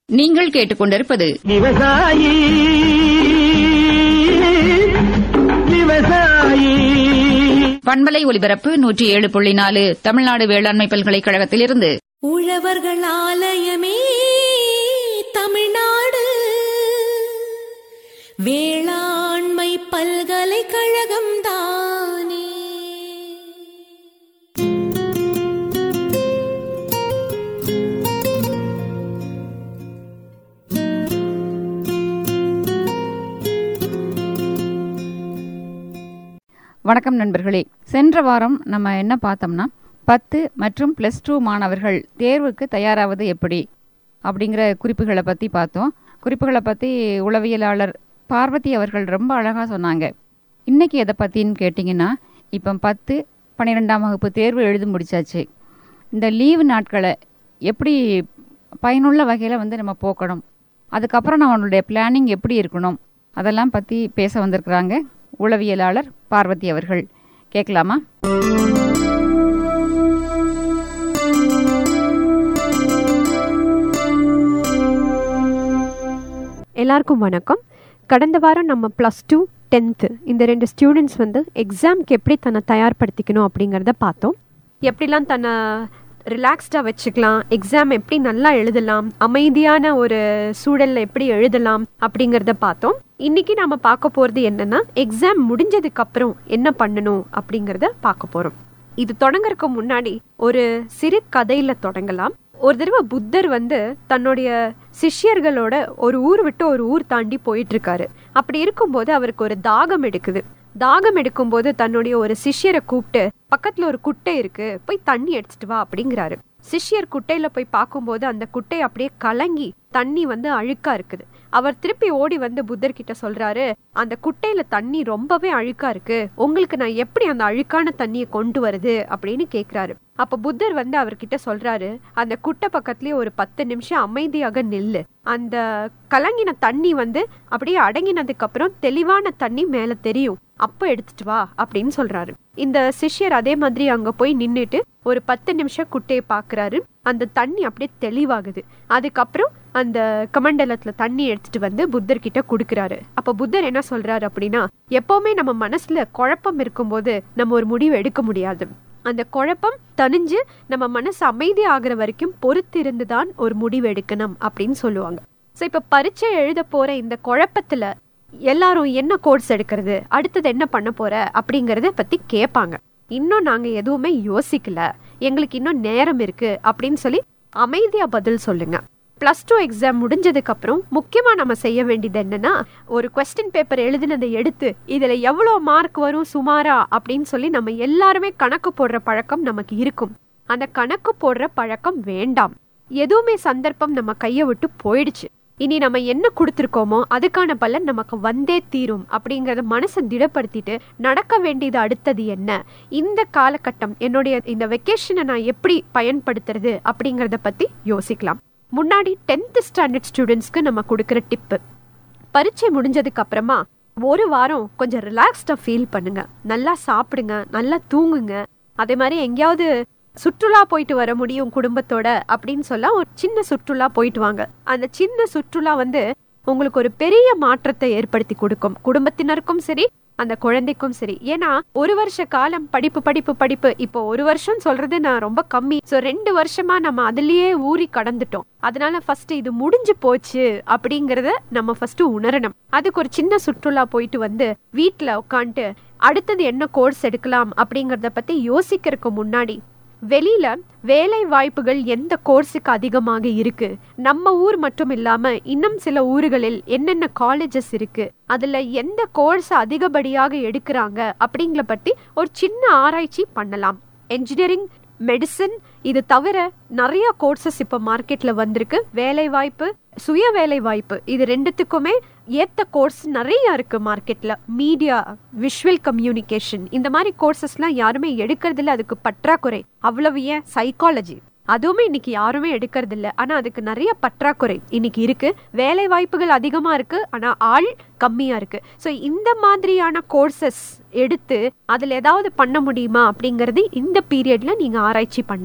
நீங்கள் கேட்டுக்கொண்டிருப்பது விவசாயி விவசாயி பண்பலை ஒலிபரப்பு நூற்றி ஏழு புள்ளி நாலு தமிழ்நாடு வேளாண்மை பல்கலைக்கழகத்திலிருந்து உழவர்கள் ஆலயமே தமிழ்நாடு வேளாண்மை பல்கலைக்கழகம் தானே வணக்கம் நண்பர்களே சென்ற வாரம் நம்ம என்ன பார்த்தோம்னா பத்து மற்றும் ப்ளஸ் டூ மாணவர்கள் தேர்வுக்கு தயாராவது எப்படி அப்படிங்கிற குறிப்புகளை பற்றி பார்த்தோம் குறிப்புகளை பற்றி உளவியலாளர் பார்வதி அவர்கள் ரொம்ப அழகாக சொன்னாங்க இன்னைக்கு எதை பற்றின்னு கேட்டிங்கன்னா இப்போ பத்து பன்னிரெண்டாம் வகுப்பு தேர்வு எழுதி முடிச்சாச்சு இந்த லீவு நாட்களை எப்படி பயனுள்ள வகையில் வந்து நம்ம போக்கணும் அதுக்கப்புறம் நம்மளுடைய பிளானிங் எப்படி இருக்கணும் அதெல்லாம் பற்றி பேச வந்திருக்கிறாங்க உளவியலாளர் பார்வதி அவர்கள் கேட்கலாமா எல்லாருக்கும் வணக்கம் கடந்த வாரம் நம்ம ப்ளஸ் டூ டென்த்து இந்த ரெண்டு ஸ்டூடெண்ட்ஸ் வந்து எக்ஸாம்க்கு எப்படி தன்னை தயார்படுத்திக்கணும் அப்படிங்கிறத பார்த்தோம் எப்படிலாம் தன்னை ரிலாக்ஸ்டாக வச்சுக்கலாம் எக்ஸாம் எப்படி நல்லா எழுதலாம் அமைதியான ஒரு சூழலில் எப்படி எழுதலாம் அப்படிங்கிறத பார்த்தோம் இன்னைக்கு நம்ம பார்க்க போகிறது என்னன்னா எக்ஸாம் முடிஞ்சதுக்கு அப்புறம் என்ன பண்ணணும் அப்படிங்கிறத பார்க்க போகிறோம் இது தொடங்கறதுக்கு முன்னாடி ஒரு சிறு கதையில தொடங்கலாம் ஒரு தடவை புத்தர் வந்து தன்னுடைய சிஷ்யர்களோட ஒரு ஊர் விட்டு ஒரு ஊர் தாண்டி போயிட்டு இருக்காரு அப்படி இருக்கும்போது அவருக்கு ஒரு தாகம் எடுக்குது தாகம் எடுக்கும்போது தன்னுடைய ஒரு சிஷ்யரை கூப்பிட்டு பக்கத்துல ஒரு குட்டை இருக்கு போய் தண்ணி எடுத்துட்டு வா அப்படிங்கிறாரு சிஷ்யர் குட்டையில போய் பார்க்கும்போது அந்த குட்டை அப்படியே கலங்கி தண்ணி வந்து அழுக்கா இருக்குது அவர் திருப்பி ஓடி வந்து புத்தர் கிட்ட சொல்றாரு அந்த குட்டையில தண்ணி ரொம்பவே அழுக்கா இருக்கு உங்களுக்கு நான் எப்படி அந்த அழுக்கான தண்ணியை கொண்டு வருது அப்படின்னு கேக்குறாரு அப்ப புத்தர் வந்து அவர்கிட்ட சொல்றாரு அந்த குட்டை பக்கத்துலயே ஒரு பத்து நிமிஷம் அமைதியாக நில்லு அந்த கலங்கின தண்ணி வந்து அப்படியே அடங்கினதுக்கு அப்புறம் தெளிவான தண்ணி மேல தெரியும் அப்ப எடுத்துட்டு வா அப்படின்னு சொல்றாரு இந்த சிஷ்யர் அதே மாதிரி அங்க போய் நின்னுட்டு ஒரு பத்து நிமிஷம் குட்டையை பாக்குறாரு அந்த தண்ணி அப்படியே தெளிவாகுது அதுக்கப்புறம் அந்த கமண்டலத்துல தண்ணி எடுத்துட்டு வந்து புத்தர் கிட்ட குடுக்குறாரு அப்ப புத்தர் என்ன சொல்றாரு அப்படின்னா எப்பவுமே நம்ம மனசுல குழப்பம் இருக்கும்போது நம்ம ஒரு முடிவு எடுக்க முடியாது அந்த குழப்பம் தணிஞ்சு நம்ம மனசு அமைதி ஆகுற வரைக்கும் பொறுத்திருந்து தான் ஒரு முடிவு எடுக்கணும் அப்படின்னு சொல்லுவாங்க ஸோ இப்போ பரீட்சை எழுத போற இந்த குழப்பத்துல எல்லாரும் என்ன கோர்ஸ் எடுக்கிறது அடுத்தது என்ன பண்ண போற அப்படிங்கறத பத்தி கேட்பாங்க இன்னும் நாங்க எதுவுமே யோசிக்கல எங்களுக்கு இன்னும் நேரம் இருக்கு அப்படின்னு சொல்லி அமைதியா பதில் சொல்லுங்க பிளஸ் டூ எக்ஸாம் முடிஞ்சதுக்கு அப்புறம் முக்கியமா நம்ம செய்ய வேண்டியது என்னன்னா ஒரு கொஸ்டின் பேப்பர் எழுதினதை எடுத்து இதுல எவ்வளவு மார்க் வரும் சுமாரா அப்படின்னு சொல்லி நம்ம எல்லாருமே கணக்கு போடுற பழக்கம் நமக்கு இருக்கும் அந்த கணக்கு போடுற பழக்கம் வேண்டாம் எதுவுமே சந்தர்ப்பம் நம்ம கையை விட்டு போயிடுச்சு இனி நம்ம என்ன கொடுத்துருக்கோமோ அதுக்கான பலன் நமக்கு வந்தே தீரும் அப்படிங்கறத மனசை திடப்படுத்திட்டு நடக்க வேண்டியது அடுத்தது என்ன இந்த காலகட்டம் என்னுடைய இந்த வெக்கேஷனை நான் எப்படி பயன்படுத்துறது அப்படிங்கறத பத்தி யோசிக்கலாம் முன்னாடி டென்த் ஸ்டாண்டர்ட் ஸ்டூடெண்ட்ஸ்க்கு நம்ம கொடுக்குற டிப்பு பரீட்சை முடிஞ்சதுக்கு அப்புறமா ஒரு வாரம் கொஞ்சம் ரிலாக்ஸ்டா ஃபீல் பண்ணுங்க நல்லா சாப்பிடுங்க நல்லா தூங்குங்க அதே மாதிரி எங்கேயாவது சுற்றுலா போயிட்டு வர முடியும் குடும்பத்தோட அப்படின்னு சொல்ல ஒரு சின்ன சுற்றுலா போயிட்டு வாங்க அந்த சின்ன சுற்றுலா வந்து உங்களுக்கு ஒரு பெரிய மாற்றத்தை ஏற்படுத்தி கொடுக்கும் குடும்பத்தினருக்கும் சரி அந்த குழந்தைக்கும் சரி ஏன்னா ஒரு வருஷ காலம் படிப்பு படிப்பு படிப்பு இப்போ ஒரு வருஷம் சொல்றது நான் ரொம்ப கம்மி சோ ரெண்டு வருஷமா நம்ம அதுலயே ஊறி கடந்துட்டோம் அதனால ஃபர்ஸ்ட் இது முடிஞ்சு போச்சு அப்படிங்கறத நம்ம ஃபர்ஸ்ட் உணரணும் அதுக்கு ஒரு சின்ன சுற்றுலா போயிட்டு வந்து வீட்டுல உட்காந்துட்டு அடுத்தது என்ன கோர்ஸ் எடுக்கலாம் அப்படிங்கறத பத்தி யோசிக்கிறதுக்கு முன்னாடி வெளியில வேலை வாய்ப்புகள் எந்த கோர்ஸுக்கு அதிகமாக இருக்கு நம்ம ஊர் மட்டும் இல்லாம இன்னும் சில ஊர்களில் என்னென்ன காலேஜஸ் இருக்கு அதுல எந்த கோர்ஸ் அதிகப்படியாக எடுக்கிறாங்க அப்படிங்கள பத்தி ஒரு சின்ன ஆராய்ச்சி பண்ணலாம் என்ஜினியரிங் மெடிசன் இது தவிர நிறைய கோர்சஸ் இப்ப மார்க்கெட்ல வந்திருக்கு வேலை வாய்ப்பு சுய வேலை வாய்ப்பு இது ரெண்டுத்துக்குமே ஏத்த கோர்ஸ் நிறைய இருக்கு மார்க்கெட்ல மீடியா விஷுவல் கம்யூனிகேஷன் இந்த மாதிரி கோர்சஸ்லாம் யாருமே எடுக்கிறதுல அதுக்கு பற்றாக்குறை அவ்வளவு ஏன் சைக்காலஜி அதுவுமே இன்னைக்கு யாருமே எடுக்கிறது இல்ல ஆனா அதுக்கு நிறைய பற்றாக்குறை இன்னைக்கு இருக்கு வேலை வாய்ப்புகள் அதிகமா இருக்கு ஆனா ஆள் கம்மியா இருக்கு ஸோ இந்த மாதிரியான கோர்சஸ் எடுத்து அதுல ஏதாவது பண்ண முடியுமா அப்படிங்கறது இந்த பீரியட்ல நீங்க ஆராய்ச்சி பண்ணலாம்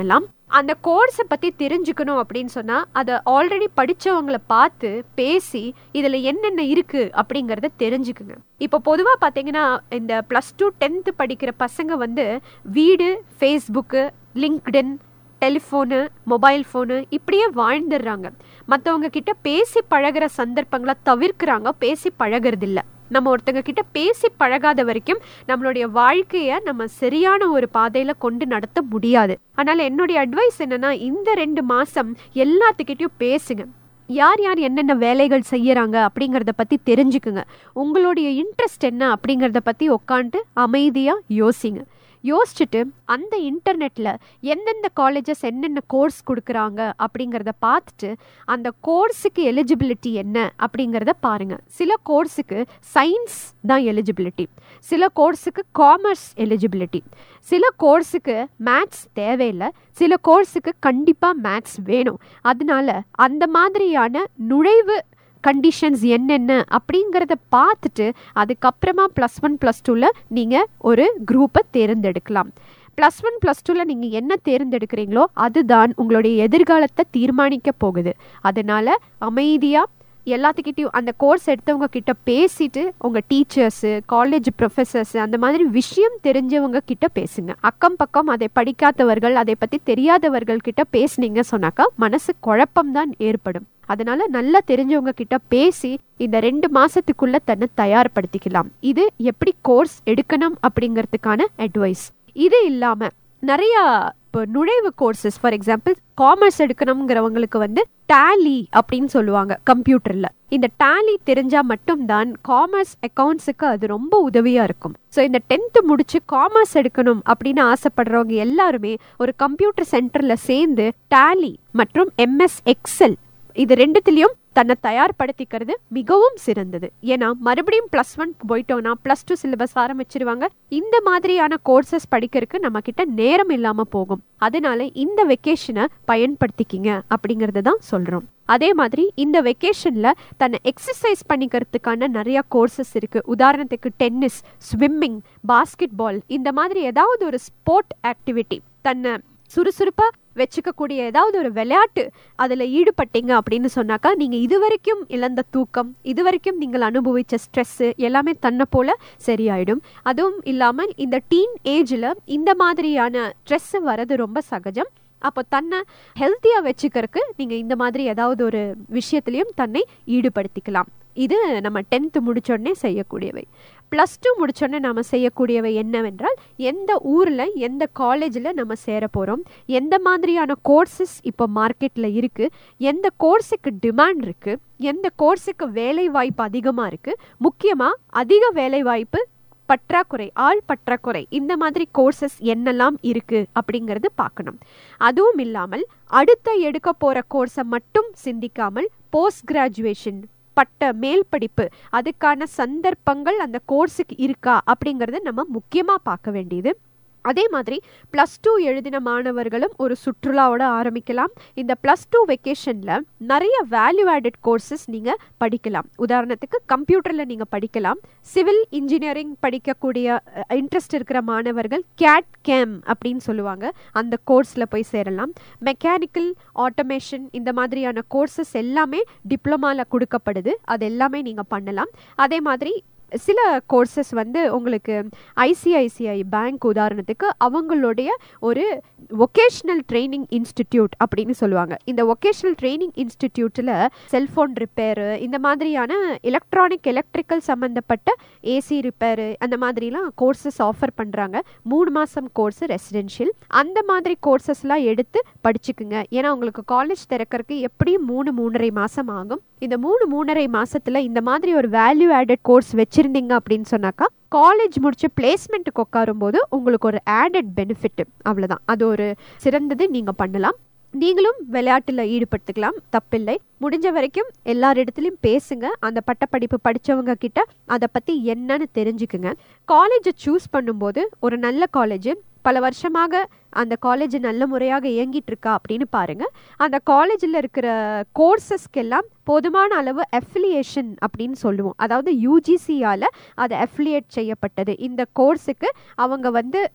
அந்த கோர்ஸை பற்றி தெரிஞ்சுக்கணும் அப்படின்னு சொன்னால் அதை ஆல்ரெடி படித்தவங்களை பார்த்து பேசி இதில் என்னென்ன இருக்குது அப்படிங்கிறத தெரிஞ்சுக்குங்க இப்போ பொதுவாக பார்த்தீங்கன்னா இந்த ப்ளஸ் டூ டென்த்து படிக்கிற பசங்க வந்து வீடு Facebook LinkedIn telephone mobile phone இப்படியே வாழ்ந்துடுறாங்க மற்றவங்க கிட்ட பேசி பழகுற சந்தர்ப்பங்களை தவிர்க்கிறாங்க பேசி பழகுறதில்ல நம்ம ஒருத்தங்க கிட்ட பேசி பழகாத வரைக்கும் நம்மளுடைய வாழ்க்கையை நம்ம சரியான ஒரு பாதையில கொண்டு நடத்த முடியாது அதனால என்னுடைய அட்வைஸ் என்னன்னா இந்த ரெண்டு மாசம் எல்லாத்துக்கிட்டையும் பேசுங்க யார் யார் என்னென்ன வேலைகள் செய்யறாங்க அப்படிங்கிறத பத்தி தெரிஞ்சுக்குங்க உங்களுடைய இன்ட்ரெஸ்ட் என்ன அப்படிங்கிறத பத்தி உட்காந்துட்டு அமைதியா யோசிங்க யோசிச்சுட்டு அந்த இன்டர்நெட்டில் எந்தெந்த காலேஜஸ் என்னென்ன கோர்ஸ் கொடுக்குறாங்க அப்படிங்கிறத பார்த்துட்டு அந்த கோர்ஸுக்கு எலிஜிபிலிட்டி என்ன அப்படிங்கிறத பாருங்கள் சில கோர்ஸுக்கு சயின்ஸ் தான் எலிஜிபிலிட்டி சில கோர்ஸுக்கு காமர்ஸ் எலிஜிபிலிட்டி சில கோர்ஸுக்கு மேத்ஸ் தேவையில்லை சில கோர்ஸுக்கு கண்டிப்பாக மேத்ஸ் வேணும் அதனால அந்த மாதிரியான நுழைவு கண்டிஷன்ஸ் என்னென்ன அப்படிங்கிறத பார்த்துட்டு அதுக்கப்புறமா ப்ளஸ் ஒன் ப்ளஸ் டூவில் நீங்கள் ஒரு குரூப்பை தேர்ந்தெடுக்கலாம் ப்ளஸ் ஒன் ப்ளஸ் டூவில் நீங்கள் என்ன தேர்ந்தெடுக்கிறீங்களோ அதுதான் உங்களுடைய எதிர்காலத்தை தீர்மானிக்க போகுது அதனால் அமைதியாக எல்லாத்துக்கிட்டையும் அந்த கோர்ஸ் எடுத்தவங்க கிட்ட பேசிட்டு உங்கள் டீச்சர்ஸு காலேஜ் ப்ரொஃபஸர்ஸ் அந்த மாதிரி விஷயம் தெரிஞ்சவங்க கிட்ட பேசுங்க அக்கம் பக்கம் அதை படிக்காதவர்கள் அதை பற்றி தெரியாதவர்கள் கிட்ட பேசுனீங்க சொன்னாக்கா மனசு குழப்பம்தான் ஏற்படும் அதனால நல்லா தெரிஞ்சவங்க கிட்ட பேசி இந்த ரெண்டு மாசத்துக்குள்ள தன்னை தயார்படுத்திக்கலாம் இது எப்படி கோர்ஸ் எடுக்கணும் அப்படிங்கிறதுக்கான அட்வைஸ் இது இல்லாம நிறைய இப்போ நுழைவு கோர்சஸ் ஃபார் எக்ஸாம்பிள் காமர்ஸ் எடுக்கணுங்கிறவங்களுக்கு வந்து டேலி அப்படின்னு சொல்லுவாங்க கம்ப்யூட்டர்ல இந்த டேலி தெரிஞ்சா மட்டும்தான் காமர்ஸ் அக்கௌண்ட்ஸுக்கு அது ரொம்ப உதவியா இருக்கும் ஸோ இந்த டென்த்து முடிச்சு காமர்ஸ் எடுக்கணும் அப்படின்னு ஆசைப்படுறவங்க எல்லாருமே ஒரு கம்ப்யூட்டர் சென்டர்ல சேர்ந்து டேலி மற்றும் எம்எஸ் எக்ஸல் இது ரெண்டுத்திலையும் தன்னை தயார்படுத்திக்கிறது மிகவும் சிறந்தது ஏன்னா மறுபடியும் ப்ளஸ் ஒன் போயிட்டோம்னா ப்ளஸ் டூ சிலபஸ் ஆரம்பிச்சிருவாங்க இந்த மாதிரியான கோர்சஸ் படிக்கிறதுக்கு நம்ம கிட்ட நேரம் இல்லாம போகும் அதனால இந்த வெக்கேஷனை பயன்படுத்திக்கிங்க அப்படிங்கறத தான் சொல்றோம் அதே மாதிரி இந்த வெக்கேஷன்ல தன்னை எக்ஸசைஸ் பண்ணிக்கிறதுக்கான நிறைய கோர்சஸ் இருக்கு உதாரணத்துக்கு டென்னிஸ் ஸ்விம்மிங் பாஸ்கெட் பால் இந்த மாதிரி ஏதாவது ஒரு ஸ்போர்ட் ஆக்டிவிட்டி தன்னை சுறுசுறுப்பா வச்சுக்கக்கூடிய ஏதாவது ஒரு விளையாட்டு அதில் ஈடுபட்டீங்க அப்படின்னு சொன்னாக்கா நீங்கள் இதுவரைக்கும் இழந்த தூக்கம் இதுவரைக்கும் நீங்கள் அனுபவித்த ஸ்ட்ரெஸ்ஸு எல்லாமே தன்னை போல சரியாயிடும் அதுவும் இல்லாமல் இந்த டீன் ஏஜில் இந்த மாதிரியான ஸ்ட்ரெஸ்ஸு வரது ரொம்ப சகஜம் அப்போ தன்னை ஹெல்த்தியாக வச்சுக்கிறதுக்கு நீங்கள் இந்த மாதிரி ஏதாவது ஒரு விஷயத்துலையும் தன்னை ஈடுபடுத்திக்கலாம் இது நம்ம டென்த்து முடிச்சோடனே செய்யக்கூடியவை ப்ளஸ் டூ முடிச்சோடனே நம்ம செய்யக்கூடியவை என்னவென்றால் எந்த ஊரில் எந்த காலேஜில் நம்ம சேர போகிறோம் எந்த மாதிரியான கோர்சஸ் இப்போ மார்க்கெட்டில் இருக்குது எந்த கோர்ஸுக்கு டிமாண்ட் இருக்குது எந்த கோர்ஸுக்கு வேலை வாய்ப்பு அதிகமாக இருக்குது முக்கியமாக அதிக வேலை வாய்ப்பு பற்றாக்குறை ஆள் பற்றாக்குறை இந்த மாதிரி கோர்சஸ் என்னெல்லாம் இருக்கு அப்படிங்கிறது பார்க்கணும் அதுவும் இல்லாமல் அடுத்த எடுக்க போற கோர்ஸை மட்டும் சிந்திக்காமல் போஸ்ட் கிராஜுவேஷன் பட்ட மேல் படிப்பு அதுக்கான சந்தர்ப்பங்கள் அந்த கோர்ஸுக்கு இருக்கா அப்படிங்கறத நம்ம முக்கியமா பார்க்க வேண்டியது அதே மாதிரி ப்ளஸ் டூ எழுதின மாணவர்களும் ஒரு சுற்றுலாவோட ஆரம்பிக்கலாம் இந்த ப்ளஸ் டூ வெக்கேஷனில் நிறைய வேல்யூ ஆடட் கோர்சஸ் நீங்கள் படிக்கலாம் உதாரணத்துக்கு கம்ப்யூட்டரில் நீங்கள் படிக்கலாம் சிவில் இன்ஜினியரிங் படிக்கக்கூடிய இன்ட்ரெஸ்ட் இருக்கிற மாணவர்கள் கேட் கேம் அப்படின்னு சொல்லுவாங்க அந்த கோர்ஸில் போய் சேரலாம் மெக்கானிக்கல் ஆட்டோமேஷன் இந்த மாதிரியான கோர்சஸ் எல்லாமே டிப்ளமாவில் கொடுக்கப்படுது அது எல்லாமே நீங்கள் பண்ணலாம் அதே மாதிரி சில கோர்சஸ் வந்து உங்களுக்கு ஐசிஐசிஐ பேங்க் உதாரணத்துக்கு அவங்களுடைய ஒரு ஒகேஷ்னல் ட்ரைனிங் இன்ஸ்டிடியூட் அப்படின்னு சொல்லுவாங்க இந்த ஒகேஷ்னல் ட்ரைனிங் இன்ஸ்டிடியூட்டில் செல்ஃபோன் ரிப்பேரு இந்த மாதிரியான எலக்ட்ரானிக் எலக்ட்ரிக்கல் சம்மந்தப்பட்ட ஏசி ரிப்பேரு அந்த மாதிரிலாம் கோர்சஸ் ஆஃபர் பண்ணுறாங்க மூணு மாதம் கோர்ஸ் ரெசிடென்ஷியல் அந்த மாதிரி கோர்சஸ்லாம் எடுத்து படிச்சுக்குங்க ஏன்னா உங்களுக்கு காலேஜ் திறக்கறதுக்கு எப்படியும் மூணு மூணரை மாதம் ஆகும் இந்த மூணு மூணரை மாசத்துல இந்த மாதிரி ஒரு வேல்யூ ஆடட் கோர்ஸ் வச்சிருந்தீங்க அப்படின்னு சொன்னாக்கா காலேஜ் முடிச்சு பிளேஸ்மெண்ட்டுக்கு உட்காரும் போது உங்களுக்கு ஒரு ஆடட் பெனிஃபிட் அவ்வளவுதான் அது ஒரு சிறந்தது நீங்க பண்ணலாம் நீங்களும் விளையாட்டுல ஈடுபடுத்திக்கலாம் தப்பில்லை முடிஞ்ச வரைக்கும் எல்லாரிடத்துலையும் பேசுங்க அந்த பட்டப்படிப்பு படிச்சவங்க கிட்ட அதை பத்தி என்னன்னு தெரிஞ்சுக்குங்க காலேஜை சூஸ் பண்ணும்போது ஒரு நல்ல காலேஜ் பல வருஷமாக அந்த காலேஜ் நல்ல முறையாக இயங்கிட்டு இருக்கா அப்படின்னு பாருங்க அந்த காலேஜில் இருக்கிற கோர்சஸ்க்கெல்லாம் போதுமான அளவு அஃபிலியேஷன் அப்படின்னு சொல்லுவோம் அதாவது யூஜிசியால் அது அஃபிலியேட் செய்யப்பட்டது இந்த கோர்ஸுக்கு அவங்க வந்து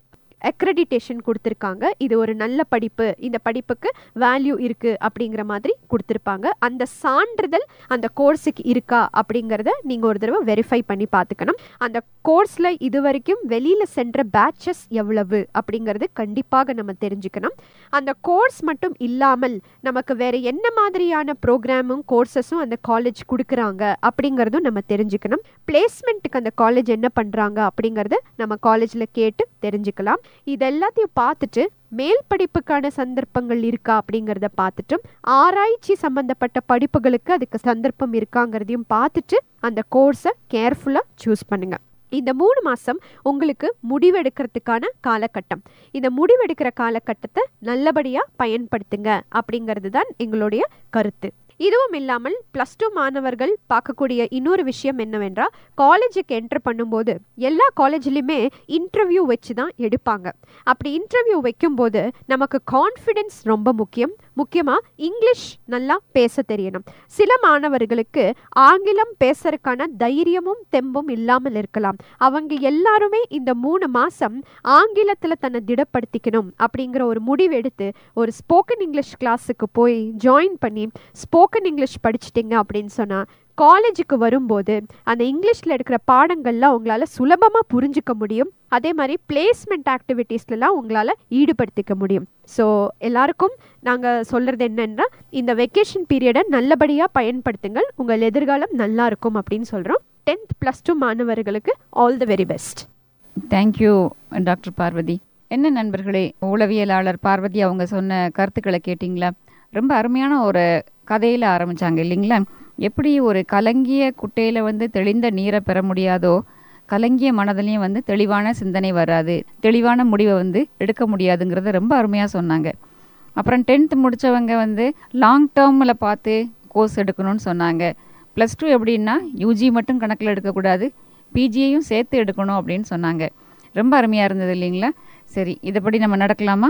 அக்ரெடிட்டேஷன் கொடுத்துருக்காங்க இது ஒரு நல்ல படிப்பு இந்த படிப்புக்கு வேல்யூ இருக்குது அப்படிங்கிற மாதிரி கொடுத்துருப்பாங்க அந்த சான்றிதழ் அந்த கோர்ஸுக்கு இருக்கா அப்படிங்கிறத நீங்கள் ஒரு தடவை வெரிஃபை பண்ணி பார்த்துக்கணும் அந்த கோர்ஸில் இது வரைக்கும் வெளியில் சென்ற பேட்சஸ் எவ்வளவு அப்படிங்கிறது கண்டிப்பாக நம்ம தெரிஞ்சுக்கணும் அந்த கோர்ஸ் மட்டும் இல்லாமல் நமக்கு வேற என்ன மாதிரியான ப்ரோக்ராமும் கோர்சஸும் அந்த காலேஜ் கொடுக்குறாங்க அப்படிங்கிறதும் நம்ம தெரிஞ்சுக்கணும் பிளேஸ்மெண்ட்டுக்கு அந்த காலேஜ் என்ன பண்ணுறாங்க அப்படிங்கிறத நம்ம காலேஜில் கேட்டு தெரிஞ்சுக்கலாம் இது எல்லாத்தையும் பார்த்துட்டு மேல் படிப்புக்கான சந்தர்ப்பங்கள் இருக்கா அப்படிங்கிறத பார்த்துட்டும் ஆராய்ச்சி சம்பந்தப்பட்ட படிப்புகளுக்கு அதுக்கு சந்தர்ப்பம் இருக்காங்கிறதையும் பார்த்துட்டு அந்த கோர்ஸை கேர்ஃபுல்லாக சூஸ் பண்ணுங்க இந்த மூணு மாதம் உங்களுக்கு முடிவெடுக்கிறதுக்கான காலகட்டம் இந்த முடிவெடுக்கிற காலகட்டத்தை நல்லபடியாக பயன்படுத்துங்க அப்படிங்கிறது தான் எங்களுடைய கருத்து இதுவும் இல்லாமல் ப்ளஸ் டூ மாணவர்கள் பார்க்கக்கூடிய இன்னொரு விஷயம் என்னவென்றால் காலேஜுக்கு என்டர் பண்ணும்போது எல்லா காலேஜ்லையுமே இன்டர்வியூ வச்சு தான் எடுப்பாங்க அப்படி இன்டர்வியூ வைக்கும்போது நமக்கு கான்ஃபிடென்ஸ் ரொம்ப முக்கியம் முக்கியமாக இங்கிலீஷ் நல்லா பேச தெரியணும் சில மாணவர்களுக்கு ஆங்கிலம் பேசுறதுக்கான தைரியமும் தெம்பும் இல்லாமல் இருக்கலாம் அவங்க எல்லாருமே இந்த மூணு மாதம் ஆங்கிலத்தில் தன்னை திடப்படுத்திக்கணும் அப்படிங்கிற ஒரு முடிவெடுத்து ஒரு ஸ்போக்கன் இங்கிலீஷ் கிளாஸுக்கு போய் ஜாயின் பண்ணி ஸ்போக்கன் இங்கிலீஷ் படிச்சிட்டிங்க அப்படின்னு சொன்னால் காலேஜுக்கு வரும்போது அந்த இங்கிலீஷில் எடுக்கிற பாடங்கள்லாம் உங்களால் சுலபமாக புரிஞ்சுக்க முடியும் அதே மாதிரி பிளேஸ்மெண்ட் ஆக்டிவிட்டீஸ்லாம் உங்களால் ஈடுபடுத்திக்க முடியும் ஸோ எல்லாருக்கும் நாங்கள் சொல்கிறது என்னென்னா இந்த வெக்கேஷன் பீரியடை நல்லபடியாக பயன்படுத்துங்கள் உங்கள் எதிர்காலம் நல்லா இருக்கும் அப்படின்னு சொல்கிறோம் டென்த் ப்ளஸ் டூ மாணவர்களுக்கு all the very best thank you doctor Parvathi என்ன நண்பர்களே உளவியலாளர் பார்வதி அவங்க சொன்ன கருத்துக்களை கேட்டிங்களா ரொம்ப அருமையான ஒரு கதையில் ஆரம்பித்தாங்க இல்லைங்களா எப்படி ஒரு கலங்கிய குட்டையில் வந்து தெளிந்த நீரை பெற முடியாதோ கலங்கிய மனதிலையும் வந்து தெளிவான சிந்தனை வராது தெளிவான முடிவை வந்து எடுக்க முடியாதுங்கிறத ரொம்ப அருமையாக சொன்னாங்க அப்புறம் டென்த் முடித்தவங்க வந்து லாங் டேர்மில் பார்த்து கோர்ஸ் எடுக்கணும்னு சொன்னாங்க ப்ளஸ் டூ எப்படின்னா யூஜி மட்டும் கணக்கில் எடுக்கக்கூடாது பிஜியையும் சேர்த்து எடுக்கணும் அப்படின்னு சொன்னாங்க ரொம்ப அருமையாக இருந்தது இல்லைங்களா சரி இதைப்படி நம்ம நடக்கலாமா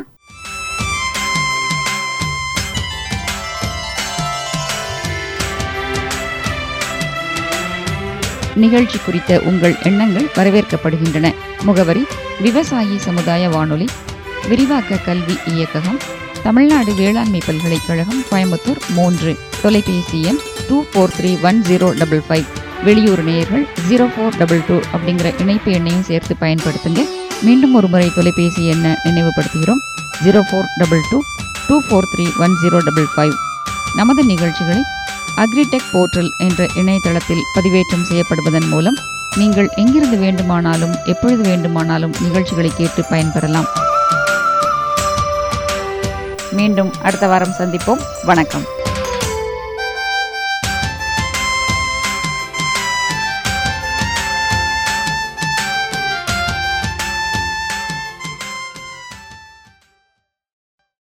நிகழ்ச்சி குறித்த உங்கள் எண்ணங்கள் வரவேற்கப்படுகின்றன முகவரி விவசாயி சமுதாய வானொலி விரிவாக்க கல்வி இயக்ககம் தமிழ்நாடு வேளாண்மை பல்கலைக்கழகம் கோயம்புத்தூர் மூன்று தொலைபேசி எண் two four three one zero double five வெளியூர் நேயர்கள் ஜீரோ ஃபோர் டபுள் டூ அப்படிங்கிற இணைப்பு எண்ணையும் சேர்த்து பயன்படுத்துங்க மீண்டும் ஒரு முறை தொலைபேசி எண்ணை நினைவுபடுத்துகிறோம் zero four double two two four three one zero double five நமது நிகழ்ச்சிகளை அக்ரிடெக் போர்ட்டல் என்ற இணையதளத்தில் பதிவேற்றம் செய்யப்படுவதன் மூலம் நீங்கள் எங்கிருந்து வேண்டுமானாலும் எப்பொழுது வேண்டுமானாலும் நிகழ்ச்சிகளை கேட்டு பயன்பெறலாம் மீண்டும் அடுத்த வாரம் சந்திப்போம் வணக்கம்